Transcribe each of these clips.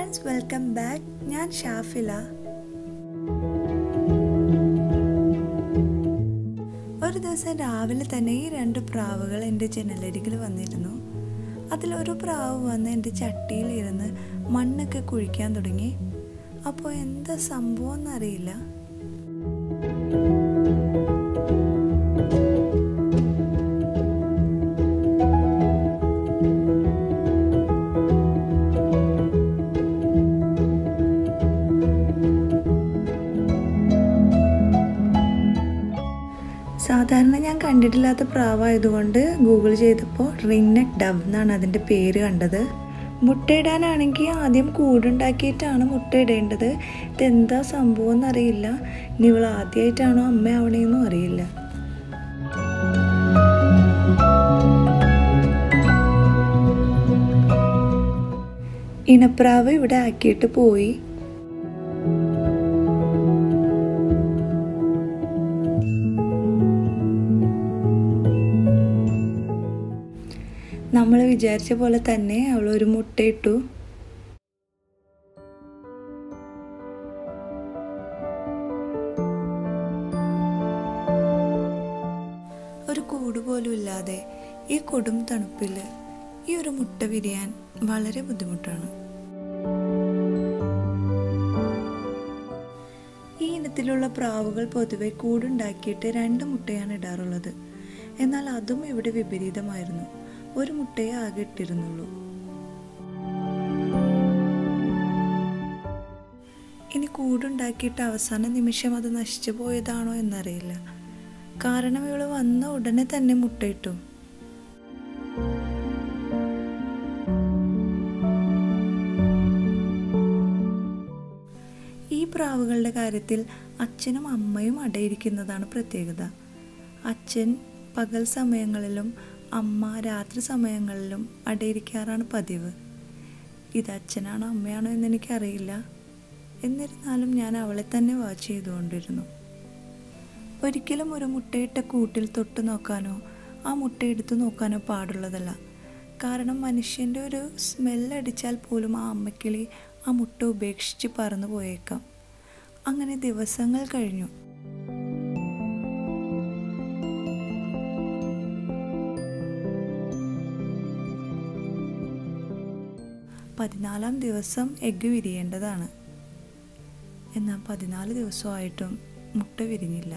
friends welcome back ഞാൻ ഷാഫില ഒരു ദിവസം രാവിലെ തന്നെ ഈ രണ്ട് പ്രാവുകൾ എൻ്റെ ജനലരികിൽ വന്നിരുന്നു അതിലൊരു പ്രാവ് വന്ന് എൻ്റെ ചട്ടിയിലിരുന്ന് മണ്ണൊക്കെ കുഴിക്കാൻ തുടങ്ങി അപ്പോൾ എന്താ സംഭവം എന്നറിയില്ല സാധാരണ ഞാൻ കണ്ടിട്ടില്ലാത്ത പ്രാവായതുകൊണ്ട് ഗൂഗിൾ ചെയ്തപ്പോൾ റിംഗ് നെക്ക് ഡവ് എന്നാണ് അതിൻ്റെ പേര് കണ്ടത് മുട്ടയിടാനാണെങ്കിൽ ആദ്യം കൂടുണ്ടാക്കിയിട്ടാണ് മുട്ടയിടേണ്ടത് ഇതെന്താ സംഭവം എന്നറിയില്ല ഇനി ഇവൾ ആദ്യമായിട്ടാണോ അമ്മ ആവണേന്നും അറിയില്ല ഇണപ്രാവ് ഇവിടെ ആക്കിയിട്ട് പോയി നമ്മൾ വിചാരിച്ച പോലെ തന്നെ അവൾ ഒരു മുട്ടയിട്ടു ഒരു കൂട് പോലും ഇല്ലാതെ ഈ കൊടും തണുപ്പിൽ ഈ ഒരു മുട്ട വിരിയാൻ വളരെ ബുദ്ധിമുട്ടാണ് ഈ ഇനത്തിലുള്ള പ്രാവുകൾ പൊതുവെ കൂടുണ്ടാക്കിയിട്ട് രണ്ട് മുട്ടയാണ് ഇടാറുള്ളത് എന്നാൽ അതും ഇവിടെ വിപരീതമായിരുന്നു ഒരു മുട്ടയെ ആകെ ഇട്ടിരുന്നുള്ളൂ ഇനി കൂടുണ്ടാക്കിയിട്ട് അവസാന നിമിഷം അത് നശിച്ചു പോയതാണോ എന്നറിയില്ല കാരണം ഇവള് വന്ന ഉടനെ തന്നെ മുട്ടയിട്ടു ഈ പ്രാവുകളുടെ കാര്യത്തിൽ അച്ഛനും അമ്മയും അടയിരിക്കുന്നതാണ് പ്രത്യേകത അച്ഛൻ പകൽ സമയങ്ങളിലും അമ്മ രാത്രി സമയങ്ങളിലും അടയിരിക്കാറാണ് പതിവ് ഇത് അച്ഛനാണോ അമ്മയാണോ എന്ന് എനിക്കറിയില്ല എന്നിരുന്നാലും ഞാൻ അവളെ തന്നെ വാച്ച് ചെയ്തുകൊണ്ടിരുന്നു ഒരിക്കലും ഒരു മുട്ടയിട്ട കൂട്ടിൽ തൊട്ട് നോക്കാനോ ആ മുട്ട എടുത്തു നോക്കാനോ പാടുള്ളതല്ല കാരണം മനുഷ്യൻ്റെ ഒരു സ്മെല്ലടിച്ചാൽ പോലും ആ അമ്മക്കിളി ആ മുട്ട ഉപേക്ഷിച്ച് പറന്നു പോയേക്കാം അങ്ങനെ ദിവസങ്ങൾ കഴിഞ്ഞു പതിനാലാം ദിവസം എഗ്ഗ് വിരിയേണ്ടതാണ് എന്നാൽ പതിനാല് ദിവസമായിട്ടും മുട്ട വിരിഞ്ഞില്ല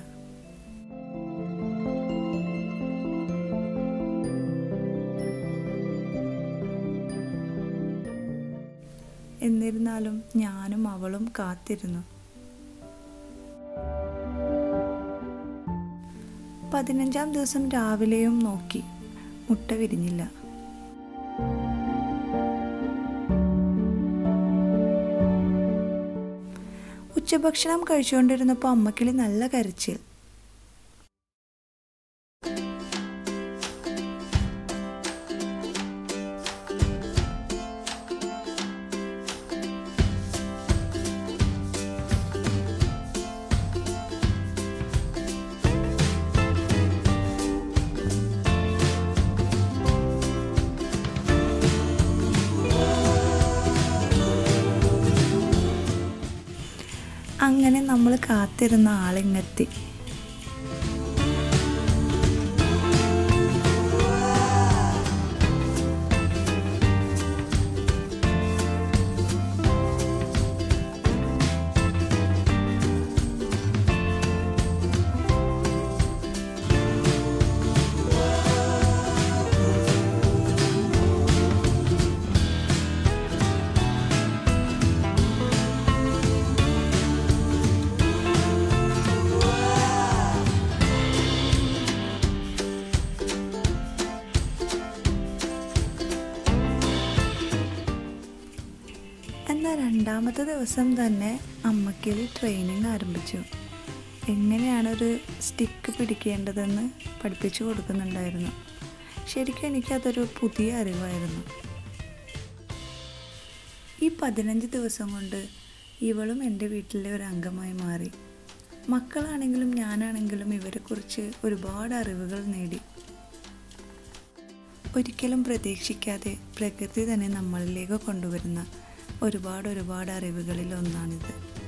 എന്നിരുന്നാലും ഞാനും അവളും കാത്തിരുന്നു പതിനഞ്ചാം ദിവസം രാവിലെയും നോക്കി മുട്ട വിരിഞ്ഞില്ല ഉച്ചഭക്ഷണം കഴിച്ചുകൊണ്ടിരുന്നപ്പോൾ അമ്മക്കിളി നല്ല കരച്ചിൽ അങ്ങനെ നമ്മൾ കാത്തിരുന്ന ആളിങ്ങെത്തി എന്നാൽ രണ്ടാമത്തെ ദിവസം തന്നെ അമ്മക്കിളി ട്രെയിനിങ് ആരംഭിച്ചു എങ്ങനെയാണ് ഒരു സ്റ്റിക്ക് പിടിക്കേണ്ടതെന്ന് പഠിപ്പിച്ചു കൊടുക്കുന്നുണ്ടായിരുന്നു ശരിക്കും എനിക്കതൊരു പുതിയ അറിവായിരുന്നു ഈ പതിനഞ്ച് ദിവസം കൊണ്ട് ഇവളും എൻ്റെ വീട്ടിലെ ഒരു അംഗമായി മാറി മക്കളാണെങ്കിലും ഞാനാണെങ്കിലും ഇവരെക്കുറിച്ച് ഒരുപാട് അറിവുകൾ നേടി ഒരിക്കലും പ്രതീക്ഷിക്കാതെ പ്രകൃതി തന്നെ നമ്മളിലേക്ക് കൊണ്ടുവരുന്ന ഒരുപാട് ഒരുപാട് അറിവുകളിൽ ഒന്നാണിത്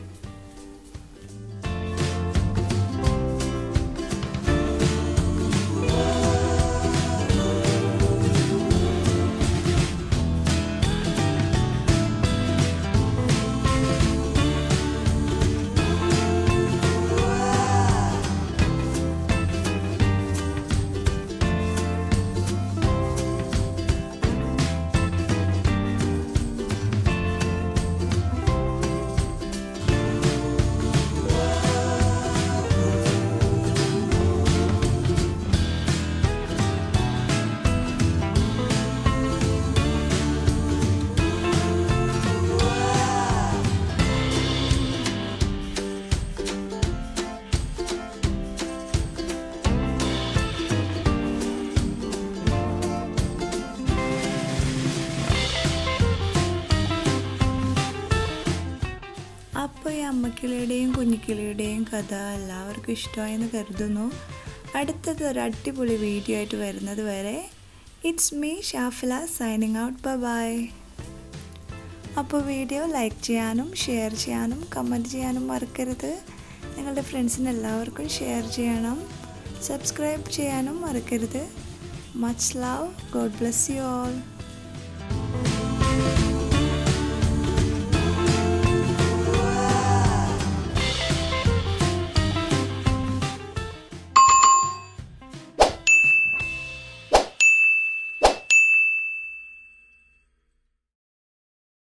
അപ്പോൾ ഈ അമ്മക്കിളിയുടെയും കുഞ്ഞിക്കിളിയുടെയും കഥ എല്ലാവർക്കും ഇഷ്ടമായെന്ന് കരുതുന്നു അടുത്തത് ഒരു അടിപൊളി വീഡിയോ ആയിട്ട് വരുന്നത് വരെ it's me Shafila signing out bye bye അപ്പോൾ വീഡിയോ ലൈക്ക് ചെയ്യാനും ഷെയർ ചെയ്യാനും കമൻറ്റ് ചെയ്യാനും മറക്കരുത് നിങ്ങളുടെ ഫ്രണ്ട്സിന് എല്ലാവർക്കും ഷെയർ ചെയ്യണം സബ്സ്ക്രൈബ് ചെയ്യാനും മറക്കരുത് much love God bless you all